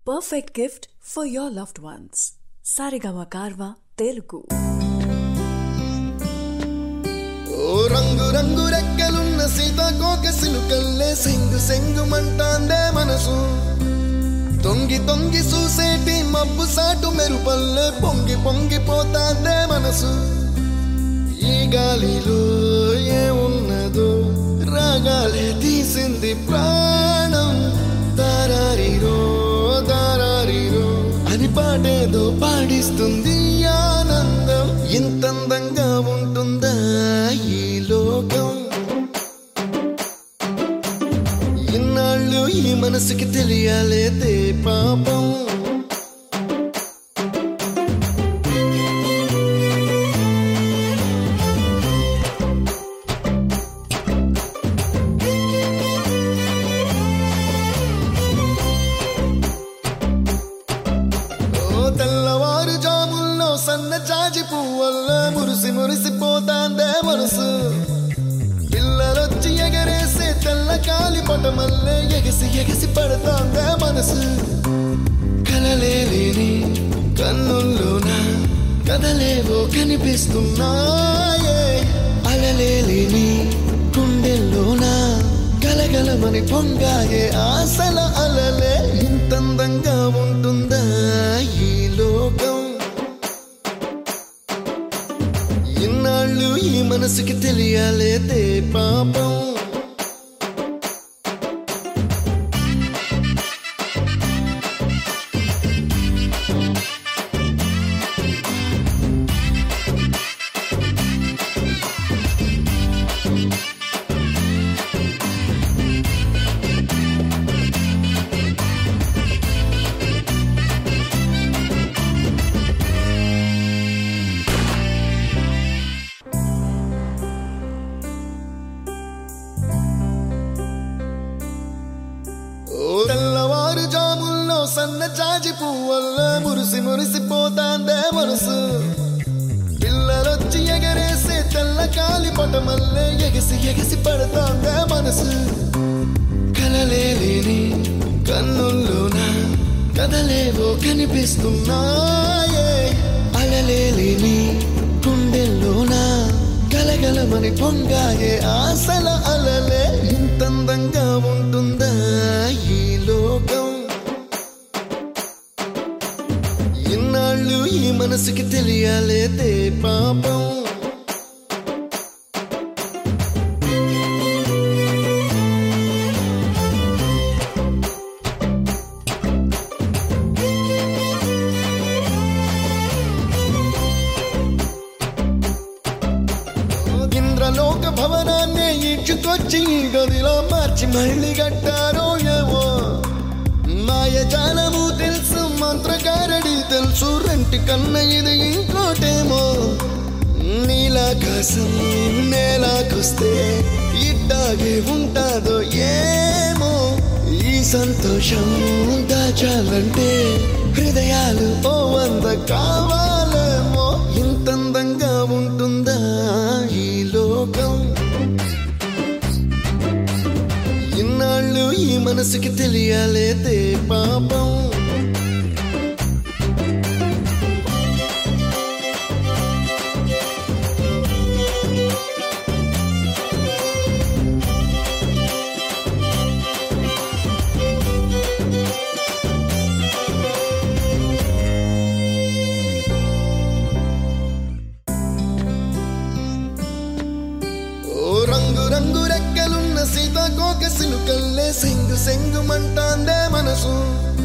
perfect gift for your loved ones. Sarigama Karva Telugu. ఓ రంగు రంగు రెక్కలున్న సీతాకోక సిలుకల్లే సెంగు సెంగుమంటాందే మనసు తొంగి తొంగి చూసేటి మబ్బు సాటు మెరుపల్లే పొంగి పొంగిపోతాందే మనసు ఈ గాలిలో ఏమున్నదో రాగాలే తీసింది ప్రాణం దారారిరో దారారిరో అని పాడేదో పాడిస్తుంది ఆనందం ఇంతందంగా ఉంటుందా ఈ లోకం ఇన్నాళ్ళు ఈ మనసుకి తెలియాలేదే పాపం ఓ తెల్లవారు జాముల్లో సన్న చాచి పువ్వల్ల మురిసి మురిసిపోతాందే మనసు పిల్లలొచ్చి ఎగరేసే తెల్ల కాలి పటమల్లే ఎగసి ఎగసి పడతాందే మనసు కలలేని కన్నుల్లోన కదలేవో కనిపిస్తున్నాయే అలలేని గుండెల్లోన గలగలమని పొంగాయే ఆశల అలలే ఇంతందంగా ఉంటుందా ఈ లోకం ఇన్నాళ్ళు ఈ మనసుకి తెలియాలేదే పాపం ఓ తెల్లవారు జాముల్లో సన్న చాచి పువ్వల్ల మురిసి మురిసిపోతాందే మనసు పిల్లలొచ్చి ఎగరేసే తెల్ల కాలి పటమల్లే ఎగసి ఎగసి పడతాందే మనసు కలలేని కన్నుల్లోన కదలేవో కనిపిస్తున్నాయే అలలేని గుండెల్లోన గలగలమని పొంగాయే ఆశల అలలే ఇంతందంగా ఉంటుందా ఈ లోకం ఇన్నాళ్ళు ఈ మనసుకి తెలియాలేదే పాపం ఇంద్రలోక భవనాన్ని ఇచ్చుకొచ్చి ఈ గదిలో మార్చి మళ్ళీ కట్టారో ఏమో మాయజాలము తెలుసు మంత్రకారడి తెలుసు రెంటి కన్న ఇది ఇంకోటేమో నీలాకాశం నేలాకొస్తే ఇట్టాగే ఉంటాదో ఏమో ఈ సంతోషం దాచాలంటే హృదయాలు ఓ వంద కావాలేమో ఇంతందంగా ఉంటుందా ఈ లోకం ఇన్నాళ్ళు ఈ మనసుకి తెలియాలేదే పాపం ఓ రంగు రంగు రెక్కలున్న సీతాకోక సిలుకల్లే సెంగు సెంగుమంటాందే మనసు